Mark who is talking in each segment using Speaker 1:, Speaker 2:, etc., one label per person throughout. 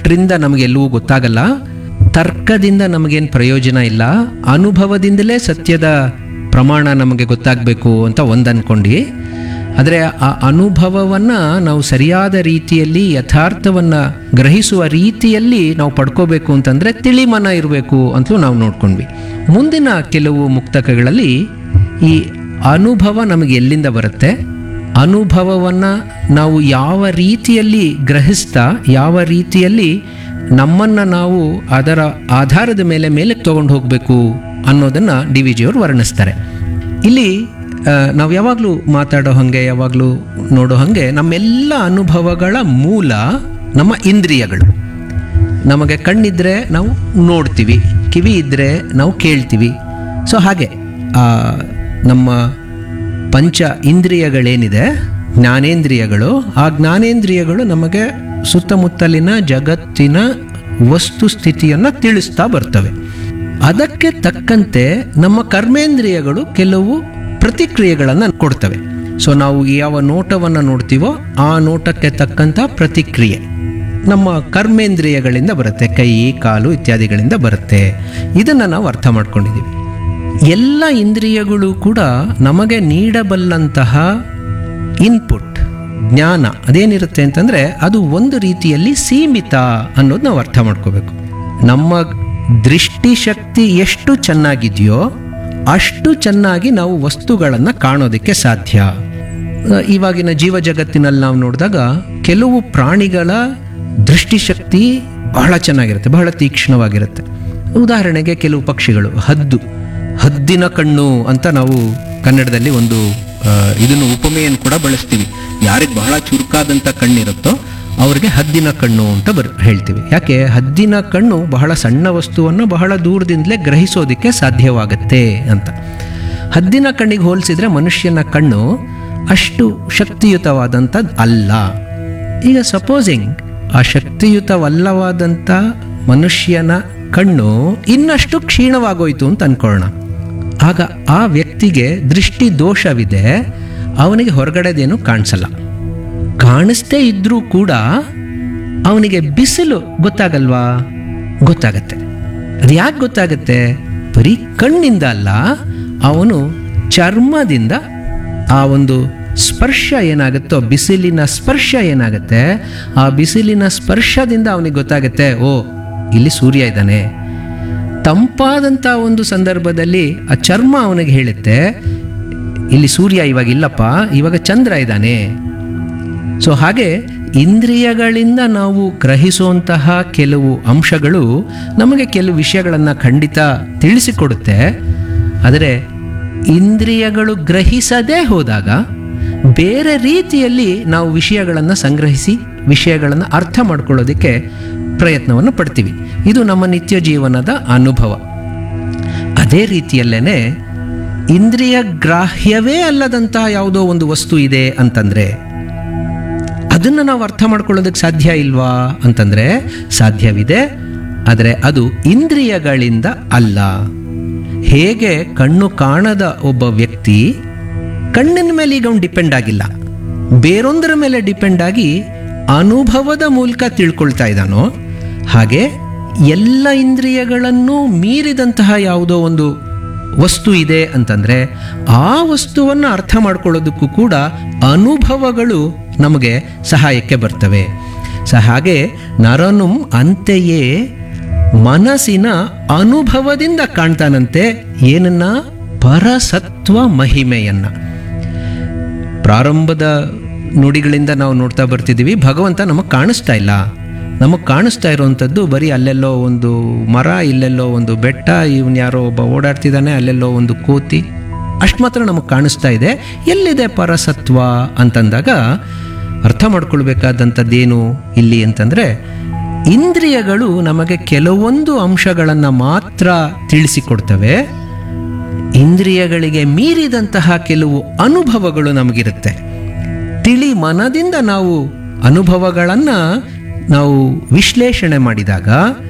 Speaker 1: ಅಷ್ಟರಿಂದ ನಮಗೆಲ್ಲವೂ ಗೊತ್ತಾಗಲ್ಲ ತರ್ಕದಿಂದ ನಮಗೇನು ಪ್ರಯೋಜನ ಇಲ್ಲ ಅನುಭವದಿಂದಲೇ ಸತ್ಯದ ಪ್ರಮಾಣ ನಮಗೆ ಗೊತ್ತಾಗಬೇಕು ಅಂತ ಒಂದು ಅಂದ್ಕೊಂಡು ಆದರೆ ಆ ಅನುಭವವನ್ನು ನಾವು ಸರಿಯಾದ ರೀತಿಯಲ್ಲಿ ಯಥಾರ್ಥವನ್ನು ಗ್ರಹಿಸುವ ರೀತಿಯಲ್ಲಿ ನಾವು ಪಡ್ಕೋಬೇಕು ಅಂತಂದರೆ ತಿಳಿಮನ ಇರಬೇಕು ಅಂತಲೂ ನಾವು ನೋಡ್ಕೊಂಡ್ವಿ ಮುಂದಿನ ಕೆಲವು ಮುಕ್ತಕಗಳಲ್ಲಿ ಈ ಅನುಭವ ನಮಗೆ ಎಲ್ಲಿಂದ ಬರುತ್ತೆ ಅನುಭವವನ್ನು ನಾವು ಯಾವ ರೀತಿಯಲ್ಲಿ ಗ್ರಹಿಸ್ತಾ ಯಾವ ರೀತಿಯಲ್ಲಿ ನಮ್ಮನ್ನು ನಾವು ಅದರ ಆಧಾರದ ಮೇಲೆ ಮೇಲೆ ತೊಗೊಂಡು ಹೋಗಬೇಕು ಅನ್ನೋದನ್ನು ಡಿ ವಿ ಜಿಯವರು ವರ್ಣಿಸ್ತಾರೆ ಇಲ್ಲಿ ಆ, ನಾವು ಯಾವಾಗಲೂ ಮಾತಾಡೋ ಹಾಗೆ ಯಾವಾಗಲೂ ನೋಡೋ ಹಾಗೆ ನಮ್ಮೆಲ್ಲ ಅನುಭವಗಳ ಮೂಲ ನಮ್ಮ ಇಂದ್ರಿಯಗಳು ನಮಗೆ ಕಣ್ಣಿದ್ರೆ ನಾವು ನೋಡ್ತೀವಿ ಕಿವಿ ಇದ್ದರೆ ನಾವು ಕೇಳ್ತೀವಿ ಸೊ ಹಾಗೆ ಆ, ನಮ್ಮ ಪಂಚ ಇಂದ್ರಿಯಗಳೇನಿದೆ ಜ್ಞಾನೇಂದ್ರಿಯಗಳು ಆ ಜ್ಞಾನೇಂದ್ರಿಯಗಳು ನಮಗೆ ಸುತ್ತಮುತ್ತಲಿನ ಜಗತ್ತಿನ ವಸ್ತು ಸ್ಥಿತಿಯನ್ನು ತಿಳಿಸ್ತಾ ಬರ್ತವೆ ಅದಕ್ಕೆ ತಕ್ಕಂತೆ ನಮ್ಮ ಕರ್ಮೇಂದ್ರಿಯಗಳು ಕೆಲವು ಪ್ರತಿಕ್ರಿಯೆಗಳನ್ನು ಕೊಡ್ತವೆ ಸೊ ನಾವು ಯಾವ ನೋಟವನ್ನು ನೋಡ್ತೀವೋ ಆ ನೋಟಕ್ಕೆ ತಕ್ಕಂಥ ಪ್ರತಿಕ್ರಿಯೆ ನಮ್ಮ ಕರ್ಮೇಂದ್ರಿಯಗಳಿಂದ ಬರುತ್ತೆ ಕೈ ಕಾಲು ಇತ್ಯಾದಿಗಳಿಂದ ಬರುತ್ತೆ ಇದನ್ನು ನಾವು ಅರ್ಥ ಮಾಡ್ಕೊಂಡಿದ್ದೀವಿ ಎಲ್ಲ ಇಂದ್ರಿಯಗಳು ಕೂಡ ನಮಗೆ ನೀಡಬಲ್ಲಂತಹ ಇನ್ಪುಟ್ ಜ್ಞಾನ ಅದೇನಿರುತ್ತೆ ಅಂತಂದರೆ ಅದು ಒಂದು ರೀತಿಯಲ್ಲಿ ಸೀಮಿತ ಅನ್ನೋದು ನಾವು ಅರ್ಥ ಮಾಡ್ಕೋಬೇಕು ನಮ್ಮ ದೃಷ್ಟಿಶಕ್ತಿ ಎಷ್ಟು ಚೆನ್ನಾಗಿದೆಯೋ ಅಷ್ಟು ಚೆನ್ನಾಗಿ ನಾವು ವಸ್ತುಗಳನ್ನು ಕಾಣೋದಕ್ಕೆ ಸಾಧ್ಯ ಅಹ್, ಇವಾಗಿನ ಜೀವ ಜಗತ್ತಿನಲ್ಲಿ ನಾವು ನೋಡಿದಾಗ ಕೆಲವು ಪ್ರಾಣಿಗಳ ದೃಷ್ಟಿಶಕ್ತಿ ಬಹಳ ಚೆನ್ನಾಗಿರುತ್ತೆ ಬಹಳ ತೀಕ್ಷ್ಣವಾಗಿರುತ್ತೆ ಉದಾಹರಣೆಗೆ ಕೆಲವು ಪಕ್ಷಿಗಳು ಹದ್ದು ಹದ್ದಿನ ಕಣ್ಣು ಅಂತ ನಾವು ಕನ್ನಡದಲ್ಲಿ ಒಂದು ಆ, ಇದನ್ನು ಉಪಮೆಯನ್ನು ಕೂಡ ಬಳಸ್ತೀವಿ ಯಾರಿಗೆ ಬಹಳ ಚುರುಕಾದಂಥ ಕಣ್ಣಿರುತ್ತೋ ಅವ್ರಿಗೆ ಹದ್ದಿನ ಕಣ್ಣು ಅಂತ ಬರ್ ಹೇಳ್ತೀವಿ ಯಾಕೆ ಹದ್ದಿನ ಕಣ್ಣು ಬಹಳ ಸಣ್ಣ ವಸ್ತುವನ್ನು ಬಹಳ ದೂರದಿಂದಲೇ ಗ್ರಹಿಸೋದಕ್ಕೆ ಸಾಧ್ಯವಾಗುತ್ತೆ ಅಂತ ಹದ್ದಿನ ಕಣ್ಣಿಗೆ ಹೋಲಿಸಿದ್ರೆ ಮನುಷ್ಯನ ಕಣ್ಣು ಅಷ್ಟು ಶಕ್ತಿಯುತವಾದಂಥದ್ದು ಅಲ್ಲ ಈಗ ಸಪೋಸಿಂಗ್ ಆ ಶಕ್ತಿಯುತವಲ್ಲವಾದಂಥ ಮನುಷ್ಯನ ಕಣ್ಣು ಇನ್ನಷ್ಟು ಕ್ಷೀಣವಾಗೋಯ್ತು ಅಂತ ಅನ್ಕೊಳ್ಳೋಣ ಆಗ ಆ ವ್ಯಕ್ತಿಗೆ ದೃಷ್ಟಿ ದೋಷವಿದೆ ಅವನಿಗೆ ಹೊರಗಡೆದೇನು ಕಾಣಿಸಲ್ಲ ಕಾಣಿಸ್ತೇ ಇದ್ರೂ ಕೂಡ ಅವನಿಗೆ ಬಿಸಿಲು ಗೊತ್ತಾಗಲ್ವಾ ಗೊತ್ತಾಗತ್ತೆ ಅದು ಯಾಕೆ ಗೊತ್ತಾಗತ್ತೆ ಬರೀ ಕಣ್ಣಿಂದ ಅಲ್ಲ ಅವನು ಚರ್ಮದಿಂದ ಆ ಒಂದು ಸ್ಪರ್ಶ ಏನಾಗುತ್ತೋ ಬಿಸಿಲಿನ ಸ್ಪರ್ಶ ಏನಾಗುತ್ತೆ ಆ ಬಿಸಿಲಿನ ಸ್ಪರ್ಶದಿಂದ ಅವನಿಗೆ ಗೊತ್ತಾಗುತ್ತೆ ಓ ಇಲ್ಲಿ ಸೂರ್ಯ ಇದ್ದಾನೆ ತಂಪಾದಂಥ ಒಂದು ಸಂದರ್ಭದಲ್ಲಿ ಆ ಚರ್ಮ ಅವನಿಗೆ ಹೇಳುತ್ತೆ ಇಲ್ಲಿ ಸೂರ್ಯ ಇವಾಗ ಇಲ್ಲಪ್ಪ ಇವಾಗ ಚಂದ್ರ ಇದ್ದಾನೆ ಸೊ ಹಾಗೆ ಇಂದ್ರಿಯಗಳಿಂದ ನಾವು ಗ್ರಹಿಸುವಂತಹ ಕೆಲವು ಅಂಶಗಳು ನಮಗೆ ಕೆಲವು ವಿಷಯಗಳನ್ನು ಖಂಡಿತ ತಿಳಿಸಿಕೊಡುತ್ತೆ ಆದರೆ ಇಂದ್ರಿಯಗಳು ಗ್ರಹಿಸದೇ ಹೋದಾಗ ಬೇರೆ ರೀತಿಯಲ್ಲಿ ನಾವು ವಿಷಯಗಳನ್ನು ಸಂಗ್ರಹಿಸಿ ವಿಷಯಗಳನ್ನು ಅರ್ಥ ಮಾಡ್ಕೊಳ್ಳೋದಕ್ಕೆ ಪ್ರಯತ್ನವನ್ನು ಪಡ್ತೀವಿ ಇದು ನಮ್ಮ ನಿತ್ಯ ಜೀವನದ ಅನುಭವ ಅದೇ ರೀತಿಯಲ್ಲೇನೆ ಇಂದ್ರಿಯ ಗ್ರಾಹ್ಯವೇ ಅಲ್ಲದಂತಹ ಯಾವುದೋ ಒಂದು ವಸ್ತು ಇದೆ ಅಂತಂದ್ರೆ ಅದನ್ನು ನಾವು ಅರ್ಥ ಮಾಡ್ಕೊಳ್ಳೋದಕ್ಕೆ ಸಾಧ್ಯ ಇಲ್ವಾ ಅಂತಂದ್ರೆ ಸಾಧ್ಯವಿದೆ ಆದರೆ ಅದು ಇಂದ್ರಿಯಗಳಿಂದ ಅಲ್ಲ ಹೇಗೆ ಕಣ್ಣು ಕಾಣದ ಒಬ್ಬ ವ್ಯಕ್ತಿ ಕಣ್ಣಿನ ಮೇಲೆ ಈಗ ಅವ್ನು ಡಿಪೆಂಡ್ ಆಗಿಲ್ಲ ಬೇರೊಂದರ ಮೇಲೆ ಡಿಪೆಂಡ್ ಆಗಿ ಅನುಭವದ ಮೂಲಕ ತಿಳ್ಕೊಳ್ತಾ ಇದ್ದಾನೋ ಹಾಗೆ ಎಲ್ಲ ಇಂದ್ರಿಯಗಳನ್ನು ಮೀರಿದಂತಹ ಯಾವುದೋ ಒಂದು ವಸ್ತು ಇದೆ ಅಂತಂದ್ರೆ ಆ ವಸ್ತುವನ್ನು ಅರ್ಥ ಮಾಡ್ಕೊಳ್ಳೋದಕ್ಕೂ ಕೂಡ ಅನುಭವಗಳು ನಮಗೆ ಸಹಾಯಕ್ಕೆ ಬರ್ತವೆ ಸ ಹಾಗೆ ನರನು ಅಂತೆಯೇ ಮನಸ್ಸಿನ ಅನುಭವದಿಂದ ಕಾಣ್ತಾನಂತೆ ಏನನ್ನ ಪರಸತ್ವ ಮಹಿಮೆಯನ್ನ ಪ್ರಾರಂಭದ ನುಡಿಗಳಿಂದ ನಾವು ನೋಡ್ತಾ ಬರ್ತಿದ್ದೀವಿ ಭಗವಂತ ನಮಗೆ ಕಾಣಿಸ್ತಾ ಇಲ್ಲ ನಮಗೆ ಕಾಣಿಸ್ತಾ ಇರುವಂಥದ್ದು ಬರೀ ಅಲ್ಲೆಲ್ಲೋ ಒಂದು ಮರ ಇಲ್ಲೆಲ್ಲೋ ಒಂದು ಬೆಟ್ಟ ಇವನ್ ಯಾರೋ ಒಬ್ಬ ಓಡಾಡ್ತಿದ್ದಾನೆ ಅಲ್ಲೆಲ್ಲೋ ಒಂದು ಕೋತಿ ಅಷ್ಟು ಮಾತ್ರ ನಮಗೆ ಕಾಣಿಸ್ತಾ ಇದೆ ಎಲ್ಲಿದೆ ಪರಸತ್ವ ಅಂತಂದಾಗ ಅರ್ಥ ಮಾಡ್ಕೊಳ್ಬೇಕಾದಂಥದ್ದೇನು ಇಲ್ಲಿ ಅಂತಂದರೆ ಇಂದ್ರಿಯಗಳು ನಮಗೆ ಕೆಲವೊಂದು ಅಂಶಗಳನ್ನು ಮಾತ್ರ ತಿಳಿಸಿಕೊಡ್ತವೆ ಇಂದ್ರಿಯಗಳಿಗೆ ಮೀರಿದಂತಹ ಕೆಲವು ಅನುಭವಗಳು ನಮಗಿರುತ್ತೆ ತಿಳಿ ಮನದಿಂದ ನಾವು ಅನುಭವಗಳನ್ನು ನಾವು ವಿಶ್ಲೇಷಣೆ ಮಾಡಿದಾಗ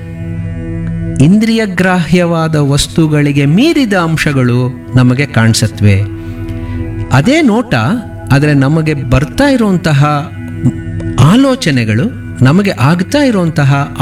Speaker 1: ಇಂದ್ರಿಯಗ್ರಾಹ್ಯವಾದ ವಸ್ತುಗಳಿಗೆ ಮೀರಿದ ಅಂಶಗಳು ನಮಗೆ ಕಾಣಿಸತ್ವೆ ಅದೇ ನೋಟ ಆದರೆ ನಮಗೆ ಬರ್ತಾ ಇರುವಂತಹ ಆಲೋಚನೆಗಳು ನಮಗೆ ಆಗ್ತಾ ಇರುವಂತಹ